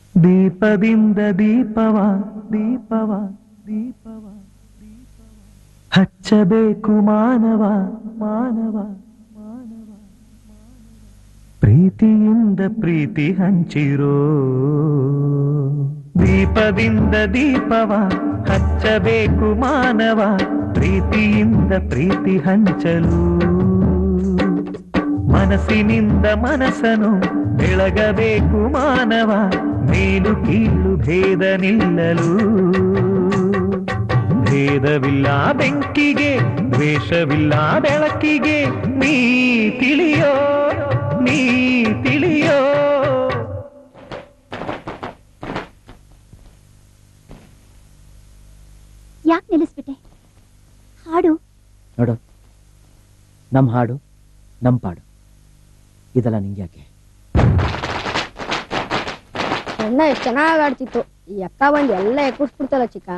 ದೀಪದಿಂದ ದೀಪವ ದೀಪವ ದೀಪವ ದೀಪವ ಹಚ್ಚಬೇಕು ಮಾನವ ಮಾನವ ಮಾನವ ಪ್ರೀತಿಯಿಂದ ಪ್ರೀತಿ ಹಂಚಿರೋ ದೀಪದಿಂದ ದೀಪವ ಹಚ್ಚಬೇಕು ಮಾನವ ಪ್ರೀತಿಯಿಂದ ಪ್ರೀತಿ ಹಂಚಲು ಮನಸ್ಸಿನಿಂದ ಮನಸ್ಸನು ಬೆಳಗಬೇಕು ಮಾನವ ಮೇಲು ಕೀಳು ಭೇದ ನಿಲ್ಲಲು ಭೇದವಿಲ್ಲ ಬೆಂಕಿಗೆ ದ್ವೇಷವಿಲ್ಲ ಬೆಳಕಿಗೆ ನೀ ತಿಳಿಯೋ ನೀ ತಿಳಿಯೋ ಯಾಕೆ ನಿಲ್ಲಿಸ್ಬಿಟ್ಟೆ ಹಾಡು ನೋಡು ನಮ್ಮ ಹಾಡು ನಮ್ಮ ಪಾಡು ಇದೆಲ್ಲ ನಿಂಗೆ ಯಾಕೆ ಅಣ್ಣ ಎಷ್ಟು ಚೆನ್ನಾಗಿ ಆಡ್ತಿತ್ತು ಈ ಅಕ್ಕ ಬಂದು ಎಲ್ಲ ಎಕ್ಕುಸ್ಬಿಡ್ತಲ್ಲ ಚಿಕ್ಕ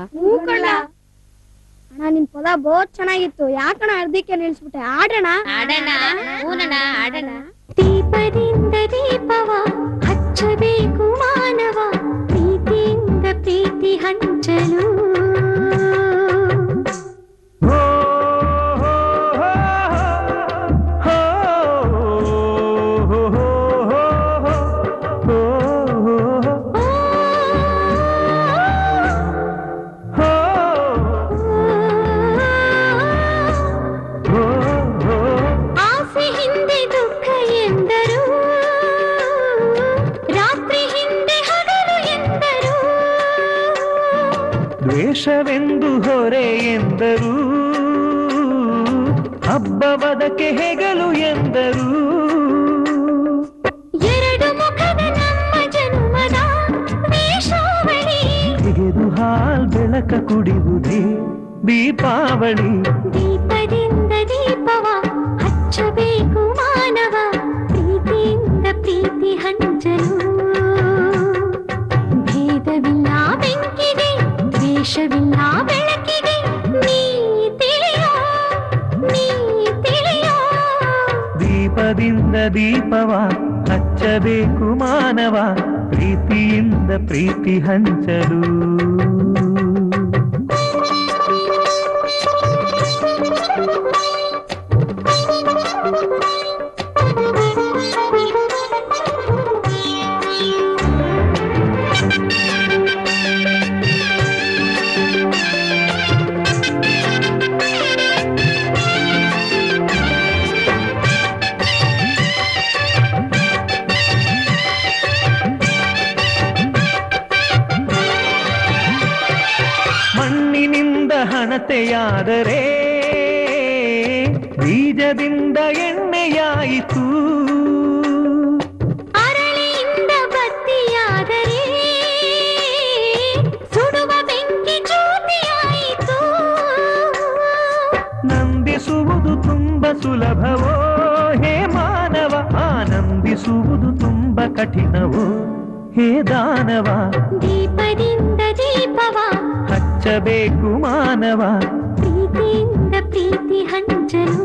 ಅಣ್ಣ ನಿನ್ ಪದ ಬಹುತ್ ಚೆನ್ನಾಗಿತ್ತು ಯಾಕಣ್ಣ ಅರ್ಧಕ್ಕೆ ನಿಲ್ಸ್ಬಿಟ್ಟೆ ಆಡೋಣ ಆಡೋಣ ಹೂನಣ್ಣ ಆಡೋಣ ದೀಪದಿಂದ ದೀಪವ ಹಚ್ಚಬೇಕು ಮಾನವ ಪ್ರೀತಿಯಿಂದ ಪ್ರೀತಿ ಹಂಚಲು ಹೋ, ಹೋ, ಹೋ, ಹೋ, ಹೋ, ಹೋ, ಹೋ, ಹೋ, ಹೋ, ಹೋ. ಆಸೆ ಹಿಂದೆ ದುಃಖ ಎಂದರು ರಾತ್ರಿ ಹಿಂದೆ ಹಗಲು ಎಂದರು ದ್ವೇಷವೆಂದು ಹೊರೆ ಎಂದರು ಹಬ್ಬವದಕ್ಕೆ ಹೆಗಲು ಎಂದರು ಎರಡು ಮುಖದ ನಮ್ಮ ಜನ್ಮದ ವೇಷಾವಳಿ ತೆಗೆದು ಹಾಲ್ ಬೆಳಕ ಕುಡಿಯುವುದೇ ದೀಪಾವಳಿ ದೀಪದಿಂದ ದೀಪವ ಹಚ್ಚಬೇಕು ಮಾನವ ಪ್ರೀತಿಯಿಂದ ಪ್ರೀತಿ ಹಂಚಲು ಭೇದವಿಲ್ಲ ಬೆಂಕಿಗೆ ದ್ವೇಷವಿಲ್ಲ ಬೆಳಕಿಗೆ ನೀ ತಿಳಿಯೋ ನೀ ತಿಳಿಯೋ ದೀಪದಿಂದ ದೀಪವ ಹಚ್ಚಬೇಕು ಮಾನವ ಪ್ರೀತಿಯಿಂದ ಪ್ರೀತಿ ಹಂಚಲು ಮಣ್ಣಿನಿಂದ ಹಣತೆಯಾದರೆ ಬೀಜದಿಂದ ಎಣ್ಣೆಯಾಯಿತು ಅರಳಿಯಿಂದ ಬತ್ತಿಯಾದರೆ ಸುಡುವ ಬೆಂಕಿ ಜ್ಯೋತಿಯಾಯಿತು ನಂದಿಸುವುದು ತುಂಬ ಸುಲಭವೋ ಹೇ ಮಾನವ ಆನಂದಿಸುವುದು ತುಂಬ ಕಠಿಣವೋ ಹೇ ದಾನವ ದೀಪದಿಂದ ದೀಪವ ಹಚ್ಚಬೇಕು ಮಾನವ ಪ್ರೀತಿಯಿಂದ ಪ್ರೀತಿ ಹಂಚಲು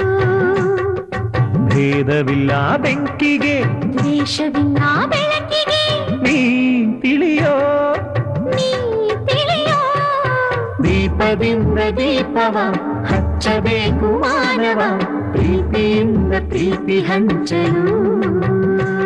ಭೇದವಿಲ್ಲ ಬೆಂಕಿಗೆ ದ್ವೇಷವಿಲ್ಲ ಬೆಳಕಿಗೆ ನೀ ತಿಳಿಯೋ ನೀ ತಿಳಿಯೋ ದೀಪದಿಂದ ದೀಪವ ಹಚ್ಚಬೇಕು ಮಾನವ ಪ್ರೀತಿಯಿಂದ ಪ್ರೀತಿ ಹಂಚಲು